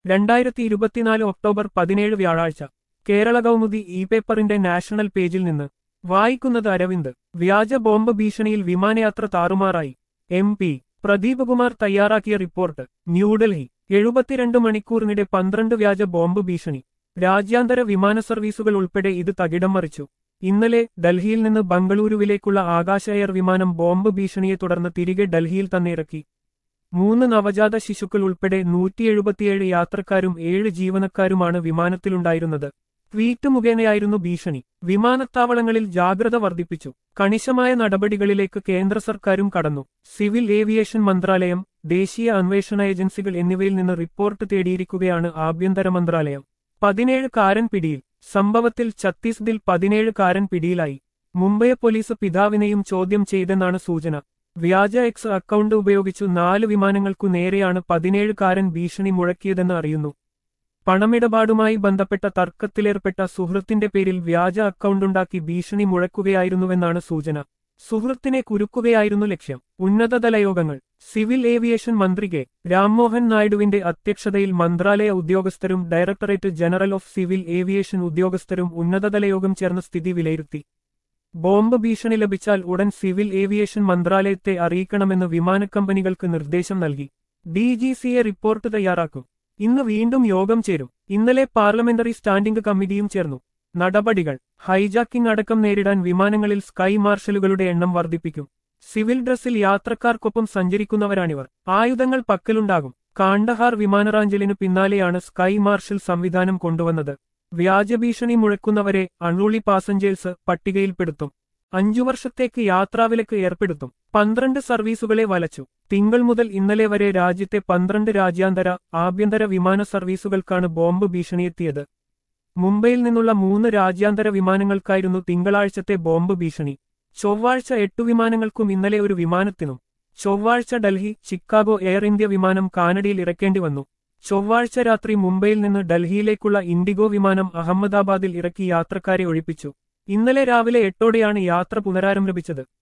രണ്ടായിരത്തി ഇരുപത്തിനാല് ഒക്ടോബർ പതിനേഴ് വ്യാഴാഴ്ച കേരള കൗമുദി ഇ പേപ്പറിന്റെ നാഷണൽ പേജിൽ നിന്ന് വായിക്കുന്നത് അരവിന്ദ് വ്യാജ ബോംബ് ഭീഷണിയിൽ വിമാനയാത്ര താറുമാറായി എം പി പ്രദീപ് കുമാർ തയ്യാറാക്കിയ റിപ്പോർട്ട് ന്യൂഡൽഹി എഴുപത്തിരണ്ട് മണിക്കൂറിനിടെ പന്ത്രണ്ട് വ്യാജ ബോംബ് ഭീഷണി രാജ്യാന്തര വിമാന സർവീസുകൾ ഉൾപ്പെടെ ഇത് തകിടം മറിച്ചു ഇന്നലെ ഡൽഹിയിൽ നിന്ന് ബംഗളൂരുവിലേക്കുള്ള ആകാശ എയർ വിമാനം ബോംബ് ഭീഷണിയെ തുടർന്ന് തിരികെ ഡൽഹിയിൽ തന്നെ ഇറക്കി മൂന്ന് നവജാത ശിശുക്കൾ ഉൾപ്പെടെ നൂറ്റി എഴുപത്തിയേഴ് യാത്രക്കാരും ഏഴ് ജീവനക്കാരുമാണ് വിമാനത്തിലുണ്ടായിരുന്നത് ട്വീറ്റ് മുഖേനയായിരുന്നു ഭീഷണി വിമാനത്താവളങ്ങളിൽ ജാഗ്രത വർദ്ധിപ്പിച്ചു കണിശമായ നടപടികളിലേക്ക് കേന്ദ്ര സർക്കാരും കടന്നു സിവിൽ ഏവിയേഷൻ മന്ത്രാലയം ദേശീയ അന്വേഷണ ഏജൻസികൾ എന്നിവയിൽ നിന്ന് റിപ്പോർട്ട് തേടിയിരിക്കുകയാണ് ആഭ്യന്തര മന്ത്രാലയം പതിനേഴ് കാരൻ പിടിയിൽ സംഭവത്തിൽ ഛത്തീസ്ഗഡിൽ പതിനേഴ് കാരൻ പിടിയിലായി മുംബൈ പോലീസ് പിതാവിനെയും ചോദ്യം ചെയ്തെന്നാണ് സൂചന വ്യാജ എക്സ് അക്കൗണ്ട് ഉപയോഗിച്ചു നാല് വിമാനങ്ങൾക്കു നേരെയാണ് പതിനേഴ് കാരൻ ഭീഷണി മുഴക്കിയതെന്ന് അറിയുന്നു പണമിടപാടുമായി ബന്ധപ്പെട്ട തർക്കത്തിലേർപ്പെട്ട സുഹൃത്തിന്റെ പേരിൽ വ്യാജ അക്കൗണ്ടുണ്ടാക്കി ഭീഷണി മുഴക്കുകയായിരുന്നുവെന്നാണ് സൂചന സുഹൃത്തിനെ കുരുക്കുകയായിരുന്നു ലക്ഷ്യം ഉന്നതതല യോഗങ്ങൾ സിവിൽ ഏവിയേഷൻ മന്ത്രി കെ രാംമോഹൻ നായിഡുവിന്റെ അധ്യക്ഷതയിൽ മന്ത്രാലയ ഉദ്യോഗസ്ഥരും directorate general of civil aviation ഉദ്യോഗസ്ഥരും ഉന്നതതല യോഗം ചേർന്ന് സ്ഥിതി വിലയിരുത്തി ബോംബ് ഭീഷണി ലഭിച്ചാൽ ഉടൻ സിവിൽ ഏവിയേഷൻ മന്ത്രാലയത്തെ അറിയിക്കണമെന്ന് വിമാനക്കമ്പനികൾക്ക് നിർദ്ദേശം നൽകി ഡിജിസിയെ റിപ്പോർട്ട് തയ്യാറാക്കും ഇന്ന് വീണ്ടും യോഗം ചേരും ഇന്നലെ പാർലമെന്ററി സ്റ്റാൻഡിംഗ് കമ്മിറ്റിയും ചേർന്നു നടപടികൾ ഹൈജാക്കിംഗ് അടക്കം നേരിടാൻ വിമാനങ്ങളിൽ സ്കൈ മാർഷലുകളുടെ എണ്ണം വർദ്ധിപ്പിക്കും സിവിൽ ഡ്രസ്സിൽ യാത്രക്കാർക്കൊപ്പം സഞ്ചരിക്കുന്നവരാണിവർ ആയുധങ്ങൾ പക്കലുണ്ടാകും കാണ്ഡഹാർ വിമാനറാഞ്ചലിനു പിന്നാലെയാണ് സ്കൈ മാർഷൽ സംവിധാനം കൊണ്ടുവന്നത് വ്യാജഭീഷണി മുഴക്കുന്നവരെ അൺറൂളി പാസഞ്ചേഴ്സ് പട്ടികയിൽപ്പെടുത്തും അഞ്ചു വർഷത്തേക്ക് യാത്രാവിലക്ക് ഏർപ്പെടുത്തും പന്ത്രണ്ട് സർവീസുകളെ വലച്ചു തിങ്കൾ മുതൽ ഇന്നലെ വരെ രാജ്യത്തെ പന്ത്രണ്ട് രാജ്യാന്തര ആഭ്യന്തര വിമാന സർവീസുകൾക്കാണ് ബോംബ് ഭീഷണിയെത്തിയത് മുംബൈയിൽ നിന്നുള്ള മൂന്ന് രാജ്യാന്തര വിമാനങ്ങൾക്കായിരുന്നു തിങ്കളാഴ്ചത്തെ ബോംബ് ഭീഷണി ചൊവ്വാഴ്ച എട്ടു വിമാനങ്ങൾക്കും ഇന്നലെ ഒരു വിമാനത്തിനും ചൊവ്വാഴ്ച ഡൽഹി ചിക്കാഗോ എയർ ഇന്ത്യ വിമാനം കാനഡയിൽ ഇറക്കേണ്ടി വന്നു ചൊവ്വാഴ്ച രാത്രി മുംബൈയിൽ നിന്ന് ഡൽഹിയിലേക്കുള്ള ഇൻഡിഗോ വിമാനം അഹമ്മദാബാദിൽ ഇറക്കി യാത്രക്കാരെ ഒഴിപ്പിച്ചു ഇന്നലെ രാവിലെ എട്ടോടെയാണ് യാത്ര പുനരാരംഭിച്ചത്